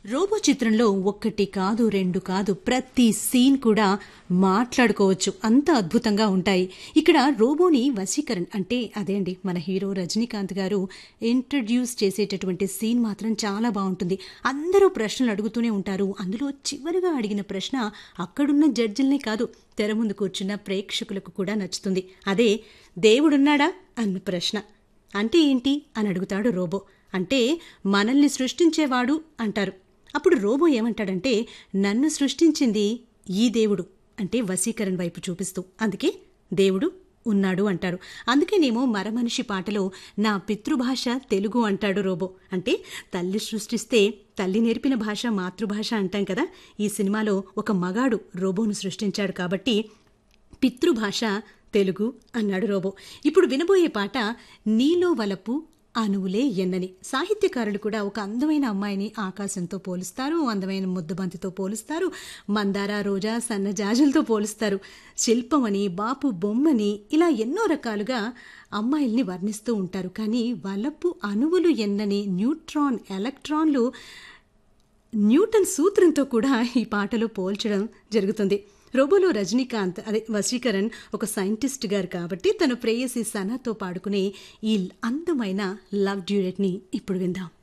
robo చిత్రంలో ఒక్కటి కాదు రెండు కాదు ప్రతి సీన్ కూడా మాట్లాడుకోవచ్చు అంత అద్భుతంగా ఉంటాయి ఇక్కడ రోబోని వశీకరణ్ అంటే అదే అండి మన హీరో రజనీకాంత్ గారు ఇంట్రడ్యూస్ చేసేటటువంటి సీన్ మాత్రం చాలా బాగుంటుంది అందరూ ప్రశ్నలు అడుగుతూనే ఉంటారు అందులో చివరిగా అడిగిన ప్రశ్న అక్కడున్న జడ్జిల్నే కాదు తెర ముందు కూర్చున్న ప్రేక్షకులకు కూడా నచ్చుతుంది అదే దేవుడున్నాడా అన్న ప్రశ్న అంటే ఏంటి అని అడుగుతాడు రోబో అంటే మనల్ని సృష్టించేవాడు అంటారు అప్పుడు రోబో ఏమంటాడంటే నన్ను సృష్టించింది ఈ దేవుడు అంటే వశీకరణ్ వైపు చూపిస్తూ అందుకే దేవుడు ఉన్నాడు అంటారు అందుకేనేమో మరమనిషి పాటలో నా పితృభాష తెలుగు అంటాడు రోబో అంటే తల్లి సృష్టిస్తే తల్లి నేర్పిన భాష మాతృభాష అంటాం కదా ఈ సినిమాలో ఒక మగాడు రోబోను సృష్టించాడు కాబట్టి పితృభాష తెలుగు అన్నాడు రోబో ఇప్పుడు వినబోయే పాట నీలో వలపు అణువులే ఎన్నని సాహిత్యకారులు కూడా ఒక అందమైన అమ్మాయిని ఆకాశంతో పోలుస్తారు అందమైన ముద్దబంతితో పోలుస్తారు మందార రోజా సన్నజాజులతో పోలుస్తారు శిల్పమని బాపు బొమ్మని ఇలా ఎన్నో రకాలుగా అమ్మాయిల్ని వర్ణిస్తూ ఉంటారు కానీ వలపు అణువులు ఎన్నని న్యూట్రాన్ ఎలక్ట్రాన్లు న్యూటన్ సూత్రంతో కూడా ఈ పాటలో పోల్చడం జరుగుతుంది రోబోలో రజనీకాంత్ అదే వశీకరణ్ ఒక సైంటిస్ట్ గారు కాబట్టి తన ప్రేయసి సనాతో పాడుకునే ఈ అందమైన లవ్ డ్యూరెట్ని ఇప్పుడు విందాం